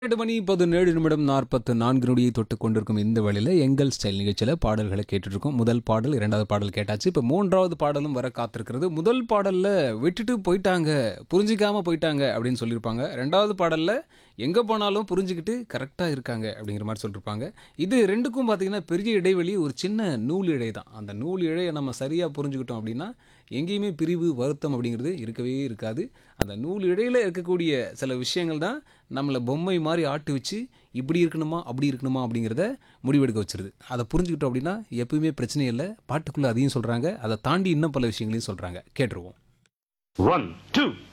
எட்டு மணி பதினேழு நிமிடம் நாற்பத்து நான்கு நொடியை தொட்டு கொண்டிருக்கும் இந்த வேளையில் எங்கள் ஸ்டைல் நிகழ்ச்சியில் பாடல்களை கேட்டுட்ருக்கோம் முதல் பாடல் இரண்டாவது பாடல் கேட்டாச்சு இப்போ மூன்றாவது பாடலும் வர காத்திருக்கிறது முதல் பாடலில் விட்டுட்டு போயிட்டாங்க புரிஞ்சிக்காம போயிட்டாங்க அப்படின்னு சொல்லியிருப்பாங்க ரெண்டாவது பாடலில் எங்கே போனாலும் புரிஞ்சுக்கிட்டு கரெக்டாக இருக்காங்க அப்படிங்கிற மாதிரி சொல்லியிருப்பாங்க இது ரெண்டுக்கும் பார்த்தீங்கன்னா பெரிய இடைவெளி ஒரு சின்ன நூல் இழை தான் அந்த நூல் இழையை நம்ம சரியாக புரிஞ்சுக்கிட்டோம் அப்படின்னா எங்கேயுமே பிரிவு வருத்தம் அப்படிங்கிறது இருக்கவே இருக்காது அந்த நூல் இழையில் இருக்கக்கூடிய சில விஷயங்கள் தான் நம்மளை பொம்மை மாதிரி ஆட்டி வச்சு இப்படி இருக்கணுமா அப்படி இருக்கணுமா அப்படிங்கிறத முடிவெடுக்க வச்சிருது அதை புரிஞ்சுக்கிட்டோம் அப்படின்னா எப்பவுமே பிரச்சனை இல்லை பாட்டுக்குள்ளே அதையும் சொல்கிறாங்க அதை தாண்டி இன்னும் பல விஷயங்களையும் சொல்கிறாங்க கேட்டுருவோம் One, two,